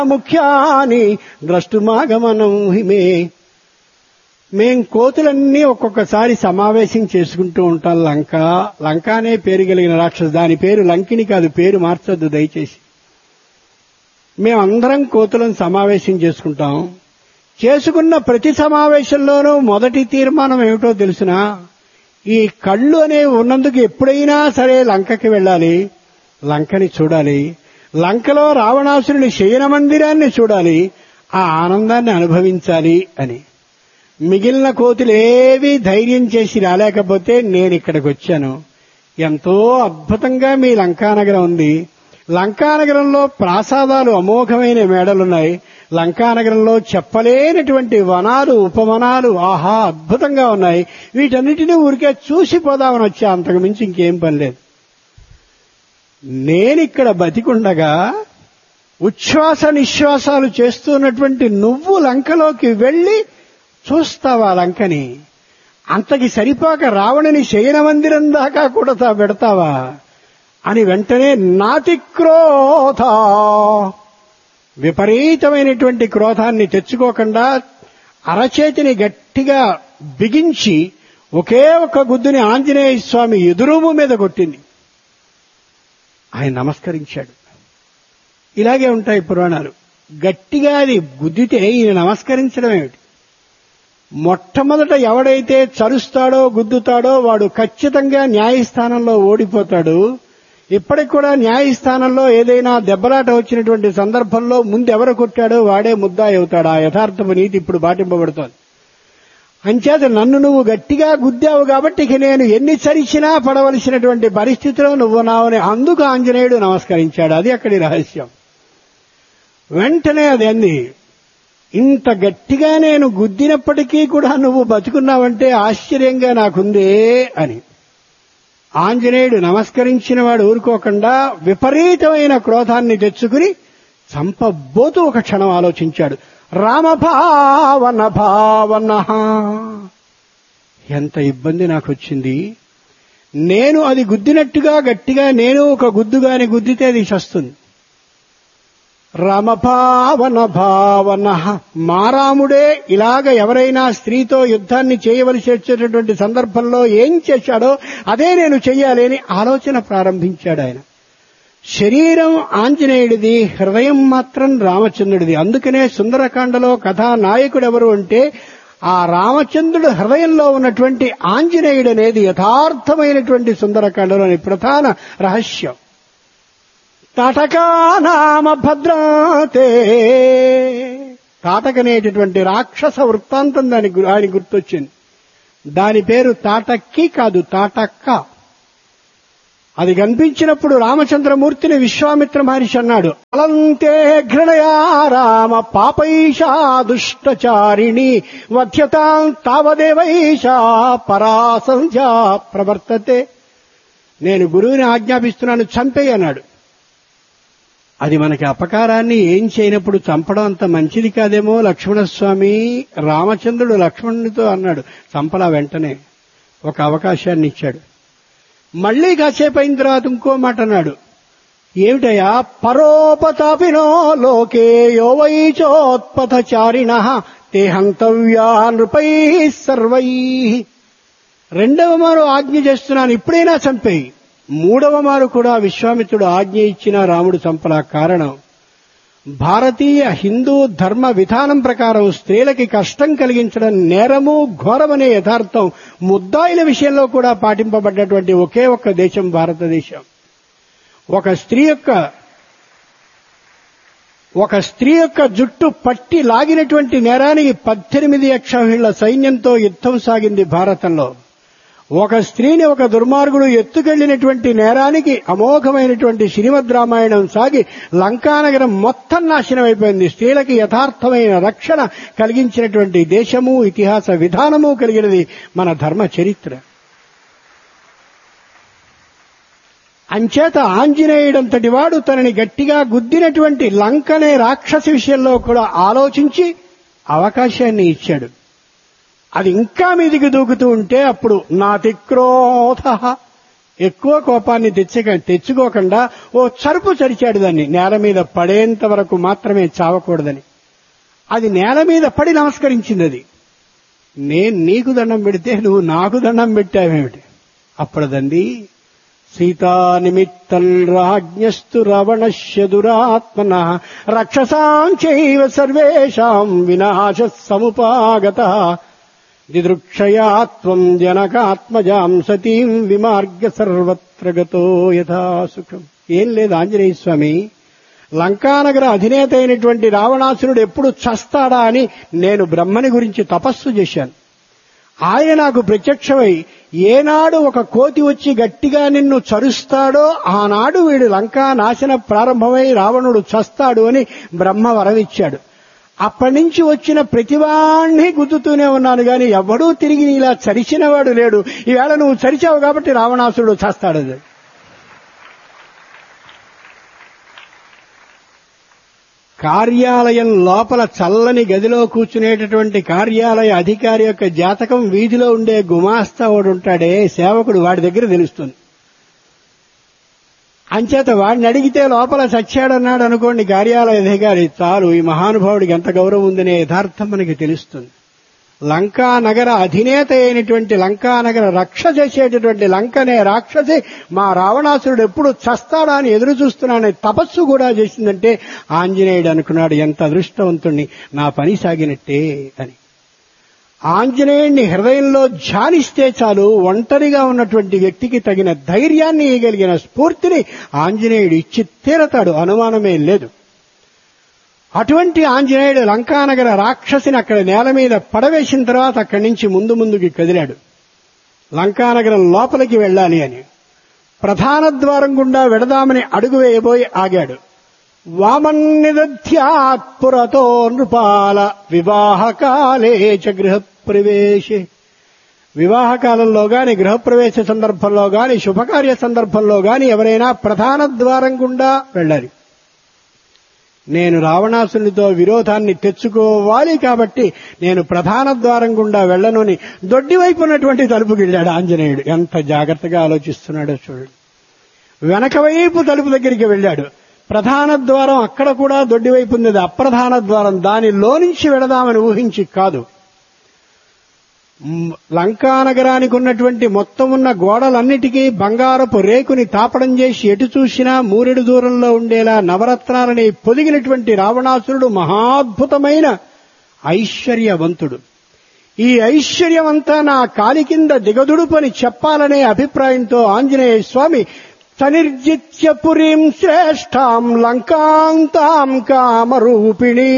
ముఖ్యాని ద్రష్టుమాగమనం హిమే మేం కోతులన్నీ ఒక్కొక్కసారి సమావేశం చేసుకుంటూ ఉంటాం లంక లంక అనే పేరు కలిగిన రాక్షసు దాని పేరు లంకిని కాదు పేరు మార్చొద్దు దయచేసి మేమందరం కోతులను సమావేశం చేసుకుంటాం చేసుకున్న ప్రతి సమావేశంలోనూ మొదటి తీర్మానం ఏమిటో తెలుసునా ఈ కళ్ళు అనేవి ఉన్నందుకు ఎప్పుడైనా సరే లంకకి వెళ్ళాలి లంకని చూడాలి లంకలో రావణాసురుని శయన మందిరాన్ని చూడాలి ఆ ఆనందాన్ని అనుభవించాలి అని మిగిలిన కోతులేవి ధైర్యం చేసి రాలేకపోతే నేను ఇక్కడికి వచ్చాను ఎంతో అద్భుతంగా మీ లంకానగరం ఉంది లంకానగరంలో ప్రాసాదాలు అమోఘమైన మేడలున్నాయి లంకానగరంలో చెప్పలేనటువంటి వనాలు ఉపవనాలు ఆహా అద్భుతంగా ఉన్నాయి వీటన్నిటినీ ఊరికే చూసిపోదామని వచ్చా అంతకు మించి ఇంకేం పని లేదు నేనిక్కడ బతికుండగా ఉచ్ఛ్వాస నిశ్వాసాలు చేస్తున్నటువంటి నువ్వు లంకలోకి వెళ్లి చూస్తావా లంకని అంతకి సరిపోక రావణుని శయన మందిరం దాకా కూడా తా పెడతావా అని వెంటనే నాతి క్రోధ విపరీతమైనటువంటి క్రోధాన్ని తెచ్చుకోకుండా అరచేతిని గట్టిగా బిగించి ఒకే ఒక్క గుద్దుని ఆంజనేయ స్వామి ఎదురుము మీద కొట్టింది ఆయన నమస్కరించాడు ఇలాగే ఉంటాయి పురాణాలు గట్టిగా అది గుద్దితే ఈయన నమస్కరించడం ఏమిటి మొట్టమొదట ఎవడైతే చరుస్తాడో గుద్దుతాడో వాడు ఖచ్చితంగా న్యాయస్థానంలో ఓడిపోతాడు ఇప్పటికి కూడా న్యాయస్థానంలో ఏదైనా దెబ్బలాట వచ్చినటువంటి సందర్భంలో ముందు ఎవరు కొట్టాడో వాడే ముద్దాయి అవుతాడు ఆ యథార్థపు నీతి ఇప్పుడు పాటింపబడుతోంది అంచేత నన్ను నువ్వు గట్టిగా గుద్దావు కాబట్టి ఇక నేను ఎన్ని చరిచినా పడవలసినటువంటి పరిస్థితిలో నువ్వు నావని అందుకు ఆంజనేయుడు నమస్కరించాడు అది అక్కడి రహస్యం వెంటనే అది అంది ఇంత గట్టిగా నేను గుద్దినప్పటికీ కూడా నువ్వు బతుకున్నావంటే ఆశ్చర్యంగా నాకుందే అని ఆంజనేయుడు నమస్కరించిన వాడు ఊరుకోకుండా విపరీతమైన క్రోధాన్ని తెచ్చుకుని చంపబోతూ ఒక క్షణం ఆలోచించాడు రామభావన భావన ఎంత ఇబ్బంది నాకు వచ్చింది నేను అది గుద్దినట్టుగా గట్టిగా నేను ఒక గుద్దుగాని గుద్దితే అది చస్తుంది రామభావన భావన మారాముడే ఇలాగ ఎవరైనా స్త్రీతో యుద్ధాన్ని చేయవలసి వచ్చేటటువంటి సందర్భంలో ఏం చేశాడో అదే నేను చెయ్యాలి అని ఆలోచన ప్రారంభించాడు ఆయన శరీరం ఆంజనేయుడిది హృదయం మాత్రం రామచంద్రుడిది అందుకనే సుందరకాండలో కథానాయకుడు ఎవరు అంటే ఆ రామచంద్రుడు హృదయంలో ఉన్నటువంటి ఆంజనేయుడు అనేది యథార్థమైనటువంటి సుందరకాండలోని ప్రధాన రహస్యం తాటకా నామ భద్రాతే తాటకనేటటువంటి రాక్షస వృత్తాంతం దాని గు- ఆయన గుర్తొచ్చింది దాని పేరు తాటక్కి కాదు తాటక్క అది కనిపించినప్పుడు రామచంద్రమూర్తిని విశ్వామిత్ర మహర్షి అన్నాడు అలంతే ఘృణయా రామ పాపైషా దుష్టచారిణి వధ్యతాం తావదేవైషా పరాసంధ్యా ప్రవర్తతే నేను గురువుని ఆజ్ఞాపిస్తున్నాను చంపేయి అన్నాడు అది మనకి అపకారాన్ని ఏం చేయనప్పుడు చంపడం అంత మంచిది కాదేమో లక్ష్మణస్వామి రామచంద్రుడు లక్ష్మణునితో అన్నాడు చంపలా వెంటనే ఒక అవకాశాన్ని ఇచ్చాడు మళ్లీ కాసేపు అయిన తర్వాత ఇంకో మాట అన్నాడు ఏమిటయా పరోపతాపినో లోకే యో వైచోత్పథచారిణ తే హంతవ్యా నృపై సర్వై రెండవ మారు ఆజ్ఞ చేస్తున్నాను ఇప్పుడైనా చంపేయి మూడవ మారు కూడా విశ్వామిత్రుడు ఆజ్ఞ ఇచ్చిన రాముడు చంపలా కారణం భారతీయ హిందూ ధర్మ విధానం ప్రకారం స్త్రీలకి కష్టం కలిగించడం నేరము ఘోరమనే యథార్థం ముద్దాయిల విషయంలో కూడా పాటింపబడ్డటువంటి ఒకే ఒక్క దేశం భారతదేశం ఒక స్త్రీ యొక్క ఒక స్త్రీ యొక్క జుట్టు పట్టి లాగినటువంటి నేరానికి పద్దెనిమిది అక్షౌహిళ్ల సైన్యంతో యుద్ధం సాగింది భారతంలో ఒక స్త్రీని ఒక దుర్మార్గుడు ఎత్తుకెళ్లినటువంటి నేరానికి అమోఘమైనటువంటి శ్రీమద్ రామాయణం సాగి లంకానగరం మొత్తం నాశనం అయిపోయింది స్త్రీలకి యథార్థమైన రక్షణ కలిగించినటువంటి దేశము ఇతిహాస విధానము కలిగినది మన ధర్మ చరిత్ర అంచేత ఆంజనేయుడంతటి వాడు తనని గట్టిగా గుద్దినటువంటి లంకనే రాక్షసి విషయంలో కూడా ఆలోచించి అవకాశాన్ని ఇచ్చాడు అది ఇంకా మీదికి దూకుతూ ఉంటే అప్పుడు నాతి క్రోధ ఎక్కువ కోపాన్ని తెచ్చక తెచ్చుకోకుండా ఓ చరుపు చరిచాడు దాన్ని నేల మీద పడేంత వరకు మాత్రమే చావకూడదని అది నేల మీద పడి నమస్కరించింది అది నేను నీకు దండం పెడితే నువ్వు నాకు దండం పెట్టావేమిటి అప్పుడదండి సీతా నిమిత్తం రాజ్ఞస్తు రవణశ్య దురాత్మన రక్షసాంచైవ సర్వేషాం వినాశ సముపాగత దిదృక్షయాత్వం జనకాత్మజాం సతీం విమార్గ సర్వత్ర గతో యథా సుఖం ఏం లేదు ఆంజనేయ స్వామి లంకానగర అధినేత అయినటువంటి రావణాసురుడు ఎప్పుడు చస్తాడా అని నేను బ్రహ్మని గురించి తపస్సు చేశాను ఆయన నాకు ప్రత్యక్షమై ఏనాడు ఒక కోతి వచ్చి గట్టిగా నిన్ను చరుస్తాడో ఆనాడు వీడు లంకా నాశన ప్రారంభమై రావణుడు చస్తాడు అని బ్రహ్మ వరమిచ్చాడు అప్పటి నుంచి వచ్చిన ప్రతివాణ్ణి గుద్దుతూనే ఉన్నాను గాని ఎవడూ తిరిగి ఇలా చరిచినవాడు లేడు ఈవేళ నువ్వు చరిచావు కాబట్టి రావణాసురుడు చస్తాడు కార్యాలయం లోపల చల్లని గదిలో కూర్చునేటటువంటి కార్యాలయ అధికారి యొక్క జాతకం వీధిలో ఉండే గుమాస్తా వాడు ఉంటాడే సేవకుడు వాడి దగ్గర తెలుస్తుంది అంచేత వాడిని అడిగితే లోపల చచ్చాడన్నాడు అనుకోండి కార్యాలయ అధికారి చాలు ఈ మహానుభావుడికి ఎంత గౌరవం ఉందనే యథార్థం మనకి తెలుస్తుంది లంకా నగర అధినేత అయినటువంటి లంకా నగర రక్ష చేసేటటువంటి లంకనే రాక్షసి మా రావణాసురుడు ఎప్పుడు చస్తాడా అని ఎదురు చూస్తున్నానని తపస్సు కూడా చేసిందంటే ఆంజనేయుడు అనుకున్నాడు ఎంత అదృష్టవంతుణ్ణి నా పని సాగినట్టే అని ఆంజనేయుణ్ణి హృదయంలో ధ్యానిస్తే చాలు ఒంటరిగా ఉన్నటువంటి వ్యక్తికి తగిన ధైర్యాన్ని ఇవ్వగలిగిన స్ఫూర్తిని ఆంజనేయుడు ఇచ్చి తీరతాడు అనుమానమే లేదు అటువంటి ఆంజనేయుడు లంకానగర రాక్షసిని అక్కడ నేల మీద పడవేసిన తర్వాత అక్కడి నుంచి ముందు ముందుకి కదిలాడు లంకానగరం లోపలికి వెళ్ళాలి అని ప్రధాన ద్వారం గుండా వెడదామని అడుగు వేయబోయి ఆగాడు వామన్నిదధ్యాత్పురతో నృపాల వివాహకాలే చ గృహప్రవేశే వివాహకాలంలో గాని గృహప్రవేశ సందర్భంలో గాని శుభకార్య సందర్భంలో గాని ఎవరైనా ప్రధాన ద్వారం గుండా వెళ్ళాలి నేను రావణాసునితో విరోధాన్ని తెచ్చుకోవాలి కాబట్టి నేను ప్రధాన ద్వారం గుండా వెళ్ళనుని దొడ్డి వైపు ఉన్నటువంటి తలుపుకి వెళ్ళాడు ఆంజనేయుడు ఎంత జాగ్రత్తగా ఆలోచిస్తున్నాడో చూడండి వెనక వైపు తలుపు దగ్గరికి వెళ్ళాడు ప్రధాన ద్వారం అక్కడ కూడా దొడ్డి వైపు ఉంది అప్రధాన ద్వారం దానిలో నుంచి వెళదామని ఊహించి కాదు లంకానగరానికి ఉన్నటువంటి మొత్తం ఉన్న గోడలన్నిటికీ బంగారపు రేకుని తాపడం చేసి ఎటు చూసినా మూరెడు దూరంలో ఉండేలా నవరత్నాలని పొదిగినటువంటి రావణాసురుడు మహాద్భుతమైన ఐశ్వర్యవంతుడు ఈ ఐశ్వర్యమంతా నా కాలి కింద దిగదుడుపని చెప్పాలనే అభిప్రాయంతో ఆంజనేయ స్వామి సనిర్జిత్య పురీం శ్రేష్టాం లంకాంతాం కామరూపిణీ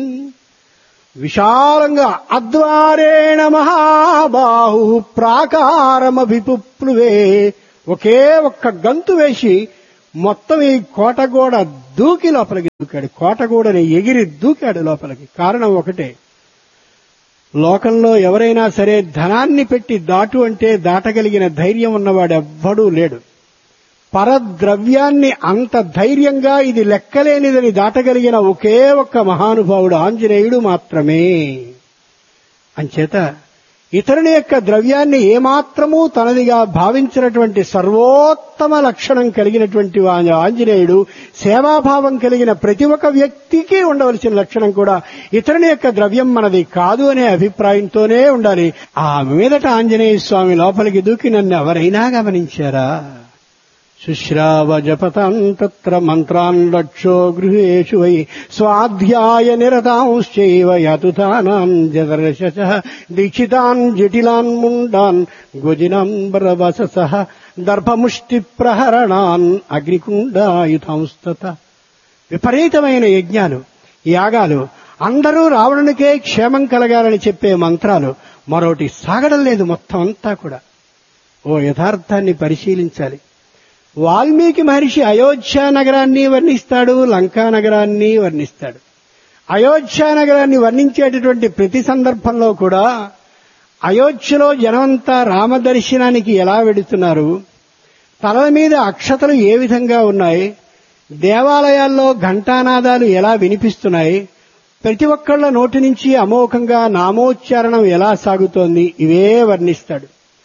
విశాలంగా అద్వారేణ మహాబాహు ప్రాకారమభిపుప్లువే ఒకే ఒక్క గంతు వేసి మొత్తం ఈ కోటగోడ దూకి లోపలికి దూకాడు కోటగోడని ఎగిరి దూకాడు లోపలికి కారణం ఒకటే లోకంలో ఎవరైనా సరే ధనాన్ని పెట్టి దాటు అంటే దాటగలిగిన ధైర్యం ఉన్నవాడు ఎవ్వడూ లేడు పరద్రవ్యాన్ని అంత ధైర్యంగా ఇది లెక్కలేనిదని దాటగలిగిన ఒకే ఒక్క మహానుభావుడు ఆంజనేయుడు మాత్రమే అంచేత ఇతరుని యొక్క ద్రవ్యాన్ని ఏమాత్రమూ తనదిగా భావించినటువంటి సర్వోత్తమ లక్షణం కలిగినటువంటి ఆంజనేయుడు సేవాభావం కలిగిన ప్రతి ఒక్క వ్యక్తికి ఉండవలసిన లక్షణం కూడా ఇతరుని యొక్క ద్రవ్యం మనది కాదు అనే అభిప్రాయంతోనే ఉండాలి ఆ మీదట ఆంజనేయ స్వామి లోపలికి దూకి నన్ను ఎవరైనా గమనించారా శుశ్రావ జపతాం తత్ర మంత్రాన్ లక్షో గృహేషు వై స్వాధ్యాయ నిరతాంశ్చైవ యతుతానాం జదర్శ దీక్షితాన్ జటిలాన్ ముండాన్ గుజినాంబరవసస దర్భముష్టి ప్రహరణాన్ అగ్నికుండాయుధాంస్తత విపరీతమైన యజ్ఞాలు యాగాలు అందరూ రావణునికే క్షేమం కలగాలని చెప్పే మంత్రాలు మరోటి సాగడం లేదు మొత్తం అంతా కూడా ఓ యథార్థాన్ని పరిశీలించాలి వాల్మీకి మహర్షి అయోధ్య నగరాన్ని వర్ణిస్తాడు లంకా నగరాన్ని వర్ణిస్తాడు అయోధ్య నగరాన్ని వర్ణించేటటువంటి ప్రతి సందర్భంలో కూడా అయోధ్యలో జనమంతా రామదర్శనానికి ఎలా వెడుతున్నారు తల మీద అక్షతలు ఏ విధంగా ఉన్నాయి దేవాలయాల్లో ఘంటానాదాలు ఎలా వినిపిస్తున్నాయి ప్రతి ఒక్కళ్ళ నోటి నుంచి అమోఘంగా నామోచ్చారణం ఎలా సాగుతోంది ఇవే వర్ణిస్తాడు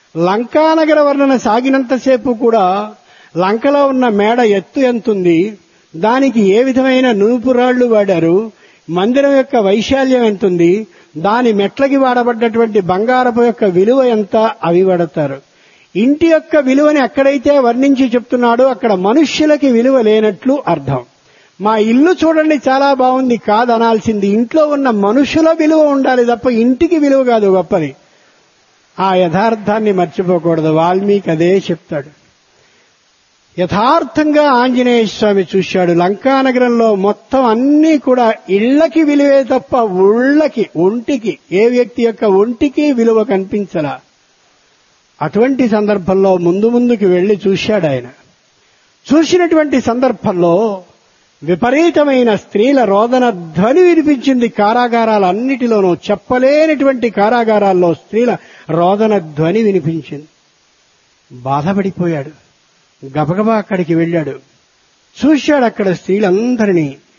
లంకానగర వర్ణన సాగినంతసేపు కూడా లంకలో ఉన్న మేడ ఎత్తు ఎంతుంది దానికి ఏ విధమైన నూపురాళ్లు వాడారు మందిరం యొక్క వైశాల్యం ఎంతుంది దాని మెట్లకి వాడబడ్డటువంటి బంగారపు యొక్క విలువ ఎంత అవి వాడతారు ఇంటి యొక్క విలువని ఎక్కడైతే వర్ణించి చెప్తున్నాడో అక్కడ మనుష్యులకి విలువ లేనట్లు అర్థం మా ఇల్లు చూడండి చాలా బాగుంది కాదనాల్సింది ఇంట్లో ఉన్న మనుషుల విలువ ఉండాలి తప్ప ఇంటికి విలువ కాదు గొప్పది ఆ యథార్థాన్ని మర్చిపోకూడదు వాల్మీకి అదే చెప్తాడు యథార్థంగా ఆంజనేయ స్వామి చూశాడు లంకానగరంలో మొత్తం అన్నీ కూడా ఇళ్లకి విలువే తప్ప ఉళ్ళకి ఒంటికి ఏ వ్యక్తి యొక్క ఒంటికి విలువ కనిపించలా అటువంటి సందర్భంలో ముందు ముందుకు వెళ్లి చూశాడు ఆయన చూసినటువంటి సందర్భంలో విపరీతమైన స్త్రీల రోదన ధ్వని వినిపించింది కారాగారాలన్నిటిలోనూ చెప్పలేనటువంటి కారాగారాల్లో స్త్రీల రోదన ధ్వని వినిపించింది బాధపడిపోయాడు గబగబా అక్కడికి వెళ్ళాడు చూశాడు అక్కడ స్త్రీలందరినీ